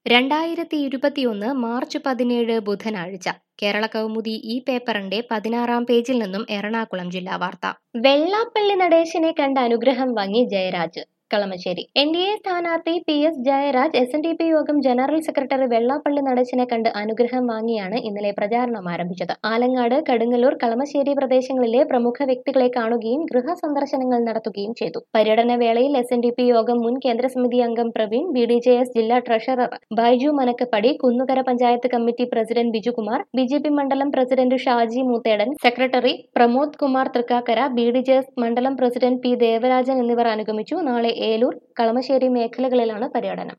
രണ്ടായിരത്തി ഇരുപത്തിയൊന്ന് മാർച്ച് പതിനേഴ് ബുധനാഴ്ച കേരള കൗമുദി ഈ പേപ്പറിന്റെ പതിനാറാം പേജിൽ നിന്നും എറണാകുളം ജില്ലാ വാർത്ത വെള്ളാപ്പള്ളി നടേശനെ കണ്ട അനുഗ്രഹം വാങ്ങി Jayaraj Kalamassery N D A സ്ഥാനാർത്ഥി P S Jayaraj S N D P യോഗം ജനറൽ സെക്രട്ടറി വെള്ളാപ്പള്ളി നടേശനെ കണ്ട് അനുഗ്രഹം വാങ്ങിയാണ് ഇന്നലെ പ്രചാരണം ആരംഭിച്ചത് ആലങ്ങാട് കടുങ്ങല്ലൂർ കളമശ്ശേരി പ്രദേശങ്ങളിലെ പ്രമുഖ വ്യക്തികളെ കാണുകയും ഗൃഹ സന്ദർശനങ്ങൾ നടത്തുകയും ചെയ്തു പര്യടന വേളയിൽ എസ് എൻ ഡി പി യോഗം മുൻ കേന്ദ്ര സമിതി അംഗം Praveen B D J S ജില്ലാ treasurer Baiju Manakkappady Kunnukara panchayat committee president Bijukumar B J P മണ്ഡലം president Shaji Moothedan secretary Pramod Kumar Thrikkakara B D J S മണ്ഡലം പ്രസിഡന്റ് പി ദേവരാജൻ എന്നിവർ അനുഗമിച്ചു നാളെ ഏലൂർ കളമശ്ശേരി മേഖലകളിലാണ് പര്യടനം